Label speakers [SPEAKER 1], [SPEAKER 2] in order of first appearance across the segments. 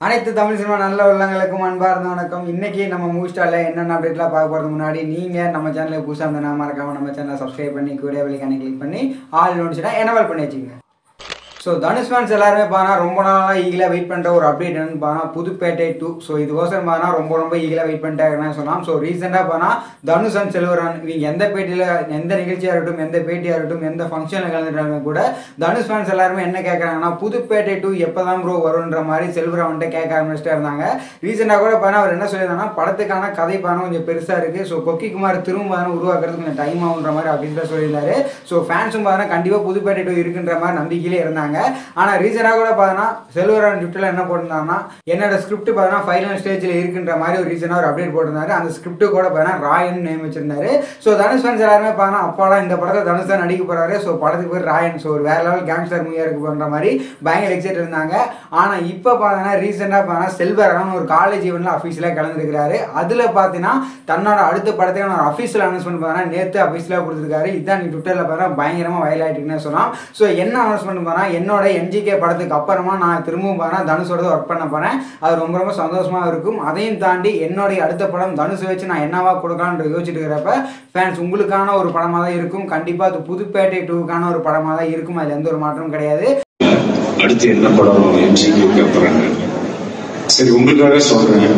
[SPEAKER 1] அனைத்து தமிழ் சினிமா நல்ல உள்ளங்களுக்கும் அன்பார்ந்த வணக்கம் இன்னைக்கு நம்ம மூவி ஸ்டாரில் என்னென்ன அப்டேட்லாம் பார்க்க போகிறது முன்னாடி நீங்கள் நம்ம சேனலுக்கு புதுசாக இருந்தால் மறக்காம நம்ம சேனலை சப்ஸ்கிரைப் பண்ணி கூட வெளிக்கான கிளிக் பண்ணி ஆல் நோட்டிச்சுனா எனவல் பண்ணி வச்சுக்கோங்க ஸோ தனுஷ் ஃபேன்ஸ் எல்லாருமே பார்த்தா ரொம்ப நாளாக ஈகிலாக வெயிட் பண்ணுற ஒரு அப்டேட் என்னன்னு பார்த்தா புதுப்பேட்டை டூ ஸோ இதுக்கோசரம் பார்த்தா ரொம்ப ரொம்ப ஈகிலாக வெயிட் பண்ணிட்டாங்கன்னு சொல்லலாம் ஸோ ரீசெண்டாக பார்த்தா தனுஷ் அண்ட் செல்வரான் இவங்க எந்த பேட்டியில் எந்த நிகழ்ச்சியாக இருக்கட்டும் எந்த பேட்டியாக இருக்கட்டும் எந்த ஃபங்க்ஷனில் கலந்துட்டாங்க கூட தனுஷ் ஃபேன்ஸ் எல்லாருமே என்ன கேட்குறாங்கன்னா புதுப்பேட்டை டூ எப்போ தான் ப்ரோ வரும்ன்ற மாதிரி செல்வரான்ட்ட கேட்க ஆரம்பிச்சிட்டே இருந்தாங்க ரீசெண்டாக கூட பார்த்தா அவர் என்ன சொல்லியிருந்தாங்கன்னா படத்துக்கான கதை பானம் கொஞ்சம் பெருசாக இருக்குது ஸோ கொக்கி குமார் திரும்ப பார்த்தா உருவாக்குறதுக்கு கொஞ்சம் டைம் ஆகுன்ற மாதிரி அப்படின்னு சொல்லியிருந்தாரு ஸோ ஃபேன்ஸும் பார்த்தா கண்டிப்பாக புதுப்பேட்டை டூ இருக்குன்ற மாதிரி நம்பிக்கையிலே இருந்தாங்க ஆனால் ரீசனாக கூட பார்த்தோன்னா செல்வரான் ட்விட்டரில் என்ன போட்டிருந்தாங்கன்னா என்னோட ஸ்கிரிப்ட் பார்த்தோன்னா ஃபைனல் ஸ்டேஜில் இருக்குன்ற மாதிரி ஒரு ரீசனாக ஒரு அப்டேட் போட்டிருந்தாரு அந்த ஸ்கிரிப்ட் கூட பார்த்தா ராயன் நேம் வச்சிருந்தாரு ஸோ தனுஷ் ஃபேன்ஸ் எல்லாருமே பார்த்தா அப்பாடா இந்த படத்தை தனுஷ் தான் நடிக்க போறாரு ஸோ படத்துக்கு பேர் ராயன் ஸோ ஒரு வேற லெவல் கேங்ஸ்டர் மூவியாக இருக்கு போன்ற மாதிரி பயங்கர எக்ஸைட் இருந்தாங்க ஆனால் இப்போ பார்த்தோன்னா ரீசெண்டாக பார்த்தா செல்வரான் ஒரு காலேஜ் ஈவெண்ட்டில் அஃபீஷியலாக கலந்துருக்கிறாரு அதில் பார்த்தீங்கன்னா தன்னோட அடுத்த படத்துக்கான ஒரு அஃபீஷியல் அனௌன்ஸ்மெண்ட் பார்த்தா நேற்று அஃபீஷியலாக கொடுத்துருக்காரு இதான் நீ ட்விட்டரில் பார்த்தா பயங்கரமாக வயல் ஆகிட்டுன்னு சொல்லலாம் ஸோ என்ன அனௌன்ஸ்மெண்ட் பார்த்தா என்னோட என்ஜிகே படத்துக்கு அப்புறமா நான் திரும்பவும் பார்த்தா தனுஷோட ஒர்க் பண்ண போகிறேன் அது ரொம்ப ரொம்ப சந்தோஷமாக இருக்கும் அதையும் தாண்டி என்னுடைய அடுத்த படம் தனுஷை வச்சு நான் என்னவா கொடுக்கலான்னு யோசிச்சுட்டு இருக்கிறப்ப ஃபேன்ஸ் உங்களுக்கான ஒரு படமாக தான் இருக்கும் கண்டிப்பாக அது புதுப்பேட்டை டூக்கான ஒரு படமாக தான் இருக்கும் அதில் எந்த ஒரு மாற்றமும் கிடையாது
[SPEAKER 2] அடுத்து என்ன படம் எம்ஜிக்கு கேட்பறாங்க சரி உங்களுக்காக சொல்றேன்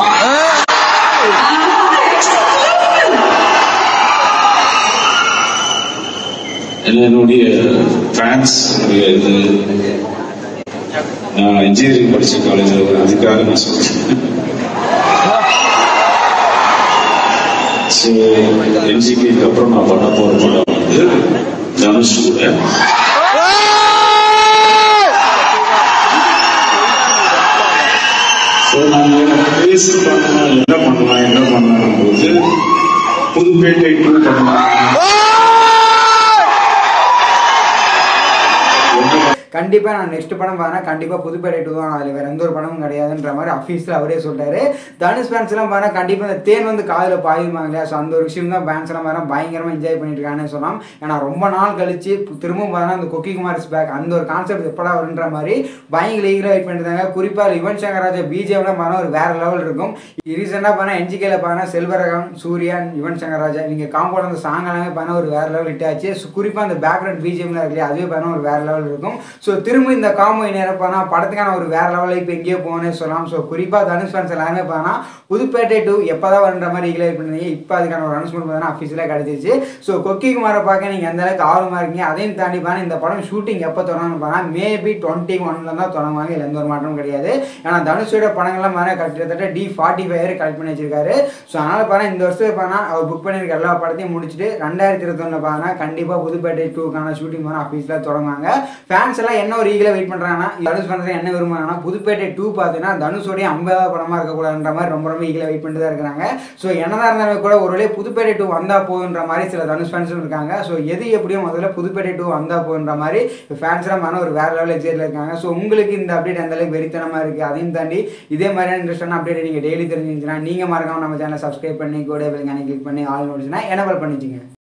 [SPEAKER 2] என்னுடைய ஃபேன்ஸ் இது நான் இன்ஜினியரிங் படிச்ச காலேஜில் அதுக்காக நான் சொல்றேன் ஸோ என்ஜிக்கு அப்புறம் நான் பண்ண போற படம் வந்து தனுஷ் கூட ஸோ நாங்கள் பேசி பண்ணலாம் என்ன பண்ணலாம் என்ன பண்ணலாம் போது புதுப்பேட்டை டூ பண்ணலாம்
[SPEAKER 1] கண்டிப்பாக நான் நெக்ஸ்ட் படம் பார்த்தா கண்டிப்பாக புதுப்பேட்டை டூ தான் அதில் வேறு எந்த ஒரு படமும் கிடையாதுன்ற மாதிரி அஃபீஸில் அவரே சொல்லிட்டாரு தனுஷ் ஃபேன்ஸ்லாம் பார்த்தா கண்டிப்பாக இந்த தேன் வந்து காதில் பாயுமாங்க இல்லையா ஸோ அந்த ஒரு விஷயம் தான் ஃபேன்ஸ்லாம் பார்த்தா பயங்கரமாக என்ஜாய் பண்ணிட்டு இருக்காங்கன்னு சொல்லலாம் ஏன்னா ரொம்ப நாள் கழிச்சு திரும்பவும் பார்த்தா அந்த கொக்கி குமார் இஸ் பேக் அந்த ஒரு கான்செப்ட் எப்படா வருன்ற மாதிரி பயங்கர ஈகராக வெயிட் பண்ணிருந்தாங்க குறிப்பாக யுவன் சங்கர் ராஜா பிஜேபியில் பார்த்தா ஒரு வேற லெவல் இருக்கும் ரீசெண்டாக பார்த்தா என்ஜிகேல பார்த்தா செல்வரகம் சூர்யா யுவன் சங்கர் ராஜா இவங்க காம்போட அந்த சாங் எல்லாமே பார்த்தா ஒரு வேற லெவல் ஹிட் ஆச்சு So, குறிப்பா அந்த பேக்ரவுண்ட் பிஜிஎம்ல இருக்கு இல்லையா, அதுவே பார்த்தா ஒரு வேற லெவல் இருக்கும் ஸோ திரும்ப இந்த காம்போ நேரம் பார்த்தா படத்துக்கான ஒரு வேற லெவலில் இப்போ எங்கேயோ போகணும்னு சொல்லலாம் ஸோ குறிப்பாக தனுஷ் ஃபேன்ஸ் எல்லாருமே பார்த்தா புதுப்பேட்டை டூ எப்போதான் வருன்ற மாதிரி ஈகிலேட் பண்ணீங்க இப்போ அதுக்கான ஒரு அனௌன்ஸ்மெண்ட் பார்த்தா அஃபீஷியலாக கிடைச்சிச்சு ஸோ கொக்கி குமாரை பார்க்க நீங்கள் எந்த அளவுக்கு ஆர்வமாக இருக்கீங்க அதையும் தாண்டி பார்த்தா இந்த படம் ஷூட்டிங் எப்போ தொடங்கணும் பார்த்தா மேபி டுவெண்ட்டி ஒன்ல தான் தொடங்குவாங்க இல்லை எந்த ஒரு மாற்றமும் கிடையாது ஏன்னா தனுஷோட படங்கள்லாம் பார்த்தா கிட்டத்தட்ட டி ஃபார்ட்டி ஃபைவ் கலெக்ட் பண்ணி வச்சிருக்காரு ஸோ அதனால பார்த்தா இந்த வருஷம் பார்த்தா அவர் புக் பண்ணியிருக்க எல்லா படத்தையும் முடிச்சுட்டு ரெண்டாயிரத்தி இருபத்தொன்னு பார்த்தா கண்டிப்பாக புதுப்பேட்டை டூக்கான ஷூட்டிங் பார்த்தா அஃபீஸில் தொடங்குவாங்க ஃபேன்ஸ் எல்லாம் என்ன ஒரு ஈகில் வெயிட் பண்ணுறாங்கன்னா தனுஷ் ஃபேன்ஸ் என்ன விரும்புறாங்கன்னா புதுப்பேட்டை டூ பார்த்தீங்கன்னா தனுஷோடைய ஐம்பதாவது படமாக இருக்கக்கூடாதுன்ற மாதிரி ரொம்ப ரொம்ப ஈகில் வெயிட் பண்ணிட்டு தான் இருக்கிறாங்க ஸோ என்னதான் இருந்தாலும் கூட ஒருவேளை புதுப்பேட்டை டூ வந்தா போகுன்ற மாதிரி சில தனுஷ் ஃபேன்ஸும் இருக்காங்க ஸோ எது எப்படியும் முதல்ல புதுப்பேட்டை டூ வந்தா போகுன்ற மாதிரி ஃபேன்ஸ்லாம் மன ஒரு வேற லெவல் எக்ஸைட்டில் இருக்காங்க ஸோ உங்களுக்கு இந்த அப்டேட் எந்த அளவுக்கு வெறித்தனமாக இருக்குது அதையும் தாண்டி இதே மாதிரியான இன்ட்ரெஸ்டான அப்டேட் நீங்கள் டெய்லி தெரிஞ்சுச்சுன்னா நீங்கள் மறக்காம நம்ம சேனலை சப்ஸ்கிரைப் பண்ணி கூட பெல் கிளிக் பண்ணி ஆல் நோட்ஸ்னா எனபிள் பண்ணிச்சுங்க